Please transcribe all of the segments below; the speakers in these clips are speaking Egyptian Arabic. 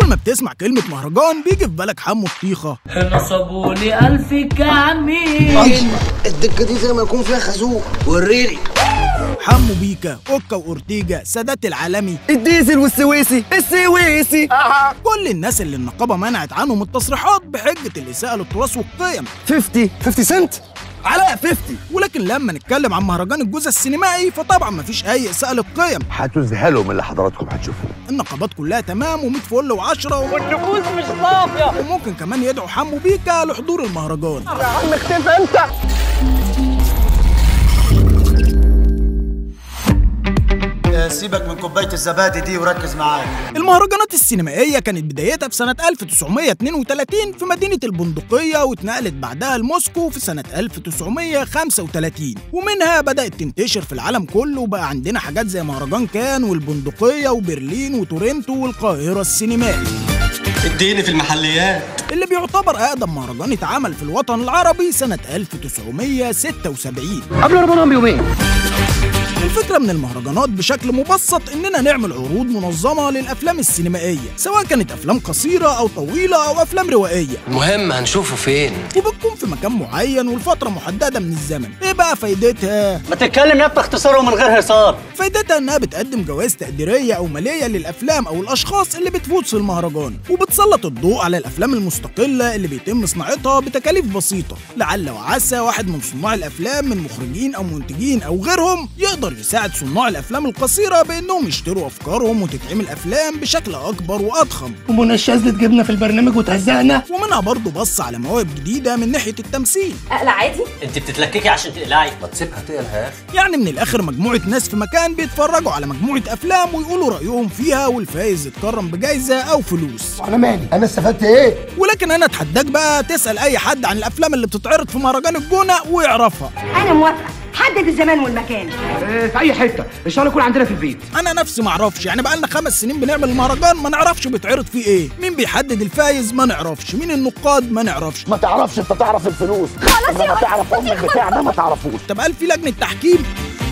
اول ما بتسمع كلمه مهرجان بيجي في بالك حمو الطيخه نصبوا لي ألف كمين الدكه دي زي ما يكون فيها خازوق وريني حمو بيكا اوكا واورتيجا سادات العالمي الديزل والسويسي السويسي كل الناس اللي النقابه منعت عنهم التصريحات بحجه الاساءه للتراث والقيم 50 50 سنت علاء 50 ولكن لما نتكلم عن مهرجان الجوزة السينمائي فطبعا مفيش اي اساءه للقيم هتذهلوا من اللي حضراتكم هتشوفوه النقابات كلها تمام و100 فل و10 والنفوس مش صافية وممكن كمان يدعو حمو بيكا لحضور المهرجان سيبك من كوبايه الزبادي دي وركز معايا المهرجانات السينمائية كانت بدايتها في سنة 1932 في مدينة البندقية واتنقلت بعدها لموسكو في سنة 1935 ومنها بدأت تنتشر في العالم كله وبقى عندنا حاجات زي مهرجان كان والبندقية وبرلين وتورنتو والقاهرة السينمائي اديني في المحليات اللي بيعتبر أقدم مهرجان اتعمل في الوطن العربي سنة 1976 قبل رمضان بيومين الفكرة من المهرجانات بشكل مبسط إننا نعمل عروض منظمة للأفلام السينمائية سواء كانت أفلام قصيرة أو طويلة أو أفلام روائية المهم هنشوفه فين وبتكون في مكان معين والفترة محددة من الزمن إيه بقى فايدتها؟ ما تتكلم يا باختصار ومن غير هزار فايدتها إنها بتقدم جوائز تقديرية أو مالية للأفلام أو الأشخاص اللي بتفوز في المهرجان وبتسلط الضوء على الأفلام المستقلة اللي بيتم صناعتها بتكاليف بسيطة لعل وعسى واحد من صناع الأفلام من مخرجين أو منتجين أو غيرهم يقدر يساعد صناع الأفلام القصيرة بإنهم يشتروا أفكارهم وتتعمل أفلام بشكل أكبر وأضخم ومنى الشاذلي تجيبنا في البرنامج وتهزقنا ومنها برضه بص على مواهب جديدة من ناحية التمثيل اقلع عادي انت بتتلككي عشان تقلعي ما تسيبها تقلها يا اخي يعني من الآخر مجموعة ناس في مكان بيتفرجوا على مجموعة أفلام ويقولوا رأيهم فيها والفايز يتكرم بجايزة أو فلوس انا مالي انا استفدت ايه ولكن أنا أتحداك بقى تسأل أي حد عن الأفلام اللي بتتعرض في مهرجان الجونة ويعرفها انا موافقه حدد الزمان والمكان في اي حته ان شاء الله يكون عندنا في البيت أنا نفسي معرفش يعني بقالنا خمس سنين بنعمل المهرجان ما نعرفش بيتعرض فيه إيه مين بيحدد الفايز ما نعرفش مين النقاد ما نعرفش ما تعرفش انت تعرف الفلوس خلاص ما تعرف امك بتاع ده ما تعرفوش طب هل في لجنة تحكيم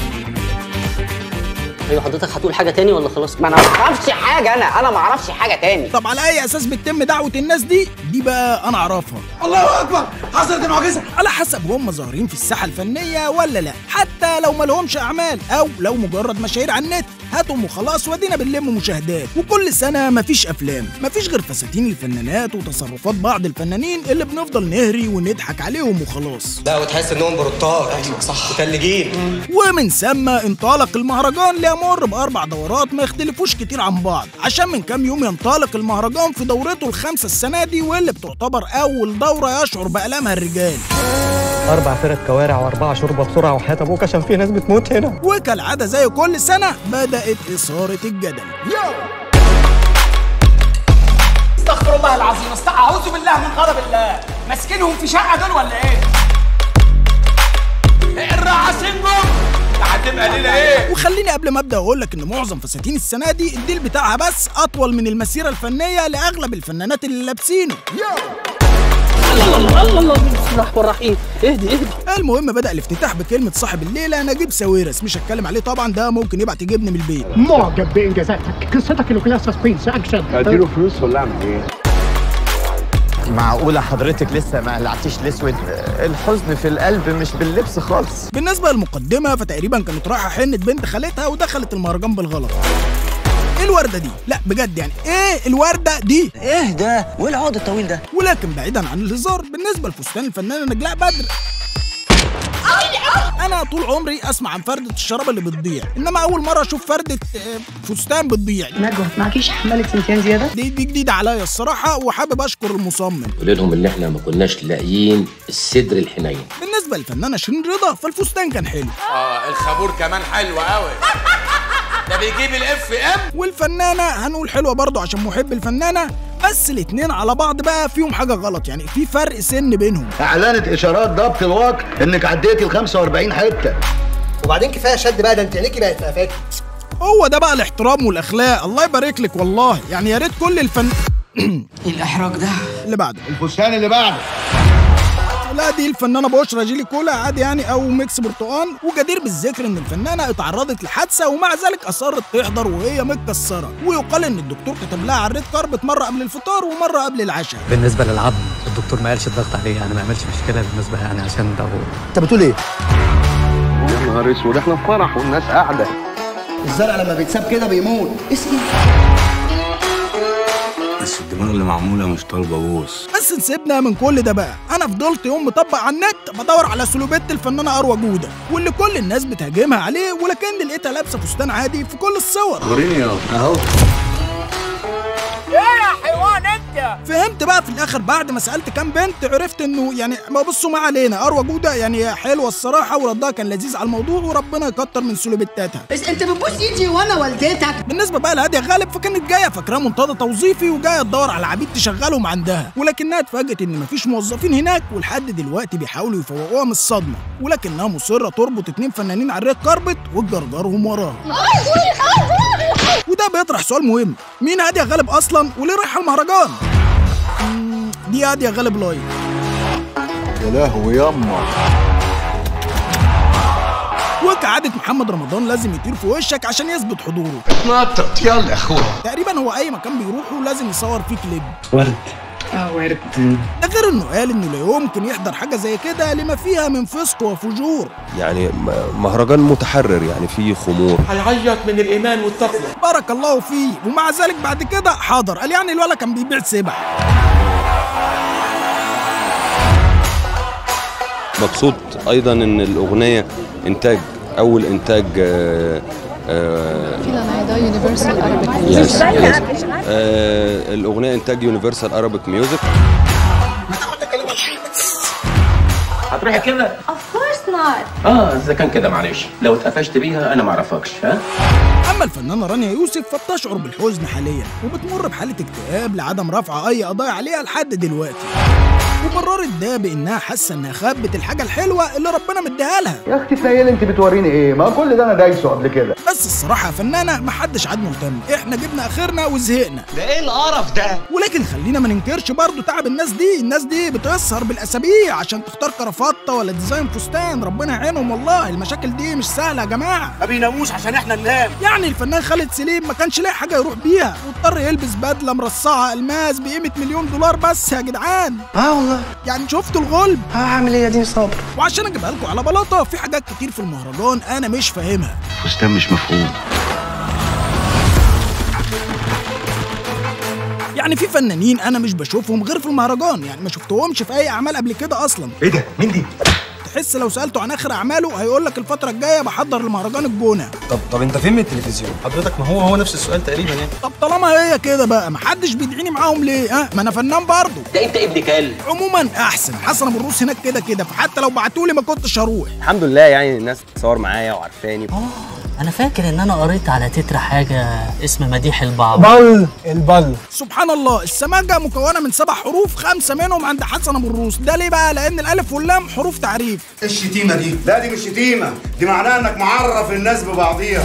ايوه حضرتك هتقول حاجة تاني ولا خلاص ما انا ما اعرفش حاجه انا انا ما اعرفش حاجه تاني طب على أي أساس بتتم دعوة الناس دي دي بقى أنا أعرفها الله اكبر حصلت المعجزه على حسب هم ظاهرين في الساحة الفنية ولا لا حتى لو ما لهمش أعمال أو لو مجرد مشاهير على النت هاتهم وخلاص وادينا بنلم مشاهدات وكل سنة مفيش أفلام مفيش غير فساتين الفنانات وتصرفات بعض الفنانين اللي بنفضل نهري ونضحك عليهم وخلاص لا وتحس انهم بروتات ايوه صح متلجين ومن ثم انطلق المهرجان ليمر بأربع دورات ما يختلفوش كتير عن بعض عشان من كام يوم ينطلق المهرجان في دورته الخامسة السنة دي واللي بتعتبر أول دورة يشعر بألامها الرجال اربع فرق كوارع واربعه شوربه بسرعه وحياه ابوك عشان في ناس بتموت هنا وكالعادة زي كل سنة بدأت إثارة الجدل استغفر الله العظيم است- اعوذ بالله من غضب الله ماسكينهم في شقه دول ولا ايه الرعاسين جم هتبقى ليله ايه وخليني قبل ما ابدا اقول لك ان معظم فساتين السنه دي الديل بتاعها بس اطول من المسيره الفنيه لاغلب الفنانات اللي لابسينه الله الله الله بسم الله الرحمن الرحيم اهدي اهدي المهم بدا الافتتاح بكلمه صاحب الليله نجيب ساويرس مش هتكلم عليه طبعا ده ممكن يبعت يجيبني من البيت معجب بانجازاتك قصتك اللي كلها سسبنس اكشن اديله فلوس ولا اعمل ايه معقوله حضرتك لسه ما قلعتيش الاسود الحزن في القلب مش باللبس خالص بالنسبه للمقدمه فتقريبا كانت رايحه حنه بنت خالتها ودخلت المهرجان بالغلط ايه الورده دي لا بجد يعني ايه الورده دي ايه ده وايه العقد الطويل ده ولكن بعيدا عن الهزار بالنسبه لفستان الفنانه نجلاء بدر انا طول عمري اسمع عن فرده الشراب اللي بتضيع انما اول مره اشوف فرده آه، فستان بتضيع نجوى معكيش حمالة سنتين زيادة دي دي جديده عليا الصراحه وحابب اشكر المصمم قول لهم ان احنا ما كناش لاقيين الصدر الحنين بالنسبه للفنانه شيرين رضا فالفستان كان حلو اه الخابور كمان حلو قوي ده بيجيب الاف ام والفنانه هنقول حلوه برضه عشان محب الفنانه بس الاتنين على بعض بقى فيهم حاجه غلط يعني في فرق سن بينهم اعلنت اشارات ضبط الوقت انك عديتي ال 45 حته وبعدين كفايه شد بقى ده انت عينيكي بقت قفاكي هو ده بقى الاحترام والاخلاق الله يبارك لك والله يعني يا ريت كل الفن ايه الاحراج ده اللي بعده الفستان اللي بعده لا دي الفنانه بشرى جيلي كولا عادي يعني او ميكس برتقال وجدير بالذكر ان الفنانه اتعرضت لحادثه ومع ذلك اصرت تحضر وهي متكسره ويقال ان الدكتور كتب لها على الريد كاربت مره قبل الفطار ومره قبل العشاء بالنسبه للعظم الدكتور ما قالش الضغط عليه يعني ما عملش مشكله بالنسبه يعني عشان ده هو انت بتقول ايه؟ يا نهار اسود احنا في فرح والناس قاعده الزرع لما بيتساب كده بيموت اسقي بس الدماغ اللي معموله مش طالبه بوس بس نسيبنا من كل ده بقى انا فضلت يوم مطبق على النت بدور على سلوبيت الفنانه اروى جوده واللي كل الناس بتهاجمها عليه ولكن لقيتها لابسه فستان عادي في كل الصور وريني اهو ايه يا حيوان انت فهمت بقى في الاخر بعد ما سالت كام بنت عرفت انه يعني ما بصوا ما علينا اروى جوده يعني هي حلوه الصراحه وردها كان لذيذ على الموضوع وربنا يكتر من سلوبيتاتها بس انت بتبوس ايدي وانا والدتك بالنسبه بقى لهاديه غالب فكانت جايه فاكراه منتدى توظيفي وجايه تدور على عبيد تشغلهم عندها ولكنها اتفاجئت ان مفيش موظفين هناك ولحد دلوقتي بيحاولوا يفوقوها من الصدمه ولكنها مصره تربط اتنين فنانين على الريد كاربت وتجرجرهم وراها وده بيطرح سؤال مهم مين هاديه غالب اصلا وليه رايحه المهرجان مم، دي هاديه غالب لايف يا لهوي ياما وكعادة محمد رمضان لازم يطير في وشك عشان يثبت حضوره اتنطط يلا يا اخويا تقريبا هو اي مكان بيروحه لازم يصور فيه كليب ورد اه ورد ده غير انه قال انه لا يمكن يحضر حاجه زي كده لما فيها من فسق وفجور يعني م- مهرجان متحرر يعني فيه خمور هيعيط من الايمان والتقوى بارك الله فيه ومع ذلك بعد كده حاضر قال يعني الولا كان بيبيع سبح مبسوط ايضا ان الاغنيه انتاج اول انتاج آه، آه، يونيفرسال يس يس آه، الاغنيه انتاج يونيفرسال ارابيك ميوزك هتروحي كده Of course not. اه اذا كان كده معلش لو اتقفشت بيها انا ما اعرفكش ها اما الفنانه رانيا يوسف فبتشعر بالحزن حاليا وبتمر بحاله اكتئاب لعدم رفع اي قضايا عليها لحد دلوقتي وبررت ده بانها حاسه انها خبت الحاجه الحلوه اللي ربنا مديها لها يا اختي تنيل انت بتوريني ايه ما كل ده انا دايسه قبل كده بس الصراحه يا فنانه محدش عاد مهتم احنا جبنا اخرنا وزهقنا ده ايه القرف ده ولكن خلينا ما ننكرش برضو تعب الناس دي الناس دي بتسهر بالاسابيع عشان تختار كرافته ولا ديزاين فستان ربنا يعينهم والله المشاكل دي مش سهله يا جماعه ما بيناموش عشان احنا ننام يعني الفنان خالد سليم ما كانش لاقي حاجه يروح بيها واضطر يلبس بدله مرصعه الماس بقيمه مليون دولار بس يا جدعان اه والله يعني شفتوا الغلب هعمل ايه يا دين صابر وعشان اجيبها لكم على بلاطه في حاجات كتير في المهرجان انا مش فاهمها فستان مش مفهوم يعني في فنانين انا مش بشوفهم غير في المهرجان يعني ما شفتهمش في اي اعمال قبل كده اصلا ايه ده مين دي تحس لو سالته عن اخر اعماله هيقول لك الفتره الجايه بحضر لمهرجان الجونه طب طب انت فين من التلفزيون حضرتك ما هو هو نفس السؤال تقريبا يعني طب طالما هي كده بقى محدش بيدعيني معاهم ليه ها ما انا فنان برضه ده انت ابن كلب عموما احسن حسن ابو الروس هناك كده كده فحتى لو بعتولي ما كنتش هروح الحمد لله يعني الناس تصور معايا وعارفاني انا فاكر ان انا قريت على تتر حاجه اسم مديح البعض بل البل سبحان الله السماجه مكونه من سبع حروف خمسه منهم عند حسن ابو الروس ده ليه بقى لان الالف واللام حروف تعريف الشتيمه دي لا دي مش شتيمه دي معناها انك معرف الناس ببعضيها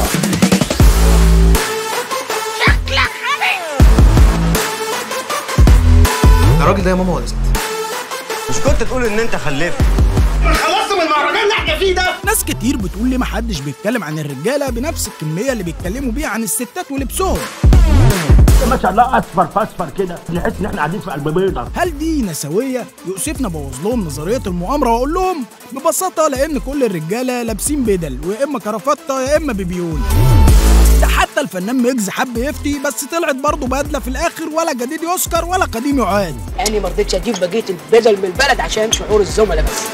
الراجل ده يا ماما ولا ست مش كنت تقول ان انت خلفت خلصت من المهرجان اللي احنا فيه ده ناس كتير بتقول لي محدش بيتكلم عن الرجاله بنفس الكميه اللي بيتكلموا بيها عن الستات ولبسهم ما شاء الله اصفر فاصفر كده نحس ان احنا قاعدين في قلب بيضه هل دي نسويه يؤسفنا بوظ لهم نظريه المؤامره واقول لهم ببساطه لان كل الرجاله لابسين بدل ويا اما كرافته يا اما بيبيون ده حتى الفنان ميجز حب يفتي بس طلعت برضه بدله في الاخر ولا جديد يذكر ولا قديم يعاد يعني ما رضيتش اجيب بقيه البدل من البلد عشان شعور الزملاء بس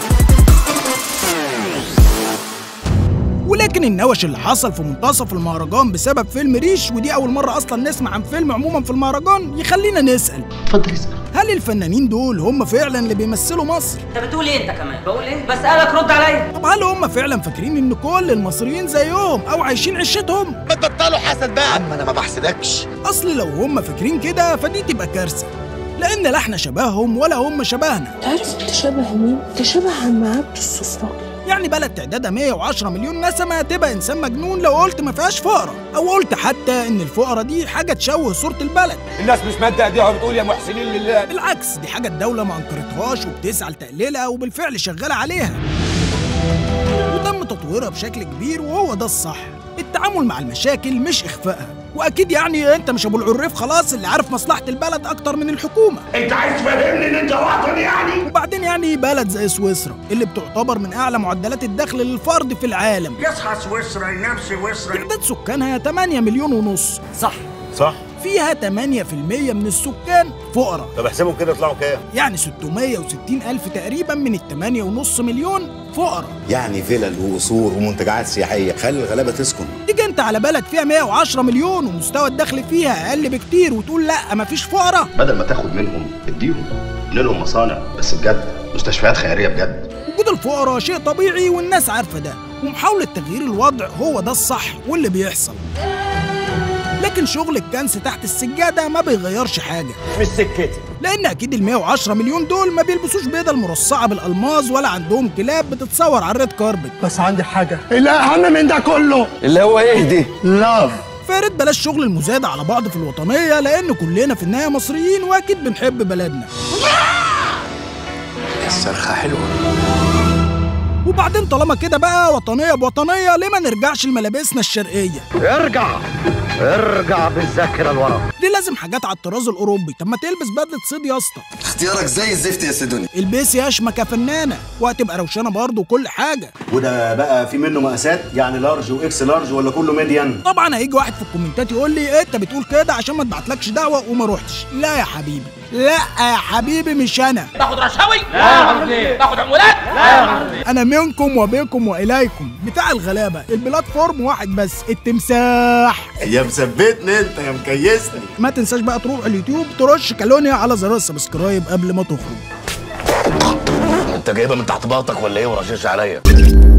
ولكن النوش اللي حصل في منتصف المهرجان بسبب فيلم ريش ودي اول مره اصلا نسمع عن فيلم عموما في المهرجان يخلينا نسال اتفضل اسال هل الفنانين دول هم فعلا اللي بيمثلوا مصر انت بتقول ايه انت كمان بقول ايه بسالك رد عليا طب هل هم فعلا فاكرين ان كل المصريين زيهم او عايشين عيشتهم ما تبطلوا حسد بقى عم انا ما بحسدكش اصل لو هم فاكرين كده فدي تبقى كارثه لان لا احنا شبههم ولا هم شبهنا تعرف انت شبه مين؟ انت شبه عم عبد الصفراء يعني بلد تعدادها 110 مليون نسمة تبقى إنسان مجنون لو قلت ما فيهاش فقرة أو قلت حتى إن الفقرة دي حاجة تشوه صورة البلد الناس مش مادة ايديها وبتقول يا محسنين لله بالعكس دي حاجة الدولة ما أنكرتهاش وبتسعى لتقليلها وبالفعل شغالة عليها وتم تطويرها بشكل كبير وهو ده الصح التعامل مع المشاكل مش إخفائها وأكيد يعني أنت مش أبو العريف خلاص اللي عارف مصلحة البلد أكتر من الحكومة انت عايز تفهمني ان انت وطني يعني وبعدين يعني بلد زي سويسرا اللي بتعتبر من أعلى معدلات الدخل للفرد في العالم يصحى سويسرا ينام سويسرا تعداد سكانها 8 مليون ونص صح صح فيها 8% من السكان فقراء طب احسبهم كده يطلعوا كام يعني 660 ألف تقريبا من ال 8.5 مليون فقراء يعني فلل وقصور ومنتجعات سياحيه خلي الغلابه تسكن تيجي انت على بلد فيها 110 مليون ومستوى الدخل فيها اقل بكتير وتقول لا مفيش فقراء بدل ما تاخد منهم اديهم ابني لهم مصانع بس بجد مستشفيات خيريه بجد وجود الفقراء شيء طبيعي والناس عارفه ده ومحاوله تغيير الوضع هو ده الصح واللي بيحصل لكن شغل الكنس تحت السجاده ما بيغيرش حاجه مش سكتي لان اكيد ال 110 مليون دول ما بيلبسوش بيضه المرصعه بالالماظ ولا عندهم كلاب بتتصور على الريد كاربت بس عندي حاجة الاهم من ده كله اللي هو ايه دي لاف فياريت بلاش شغل المزايدة على بعض في الوطنية لأن كلنا في النهاية مصريين وأكيد بنحب بلدنا الصرخه حلوه وبعدين طالما كده بقى وطنية بوطنية ليه ما نرجعش لملابسنا الشرقية ارجع ارجع بالذاكرة لورا دي لازم حاجات على الطراز الأوروبي طب ما تلبس بدلة صيد يا اسطى اختيارك زي الزفت يا سيدوني البسي يا اشمك يا فنانة وهتبقى روشانة برضه وكل حاجة وده بقى في منه مقاسات يعني لارج واكس لارج ولا كله ميديان طبعا هيجي واحد في الكومنتات يقول لي إيه انت بتقول كده عشان ما تبعتلكش دعوة وما روحتش لا يا حبيبي لا يا حبيبي مش أنا باخد رشاوي لا باخد عمولات لا أنا منكم وبكم وإليكم بتاع الغلابة البلاتفورم واحد بس التمساح يا مثبتني انت يا مكيسني ما تنساش بقى تروح اليوتيوب ترش كالونيا على زرار السبسكرايب قبل ما تخرج انت جايبها من تحت باطك ولا ايه ورشاش عليا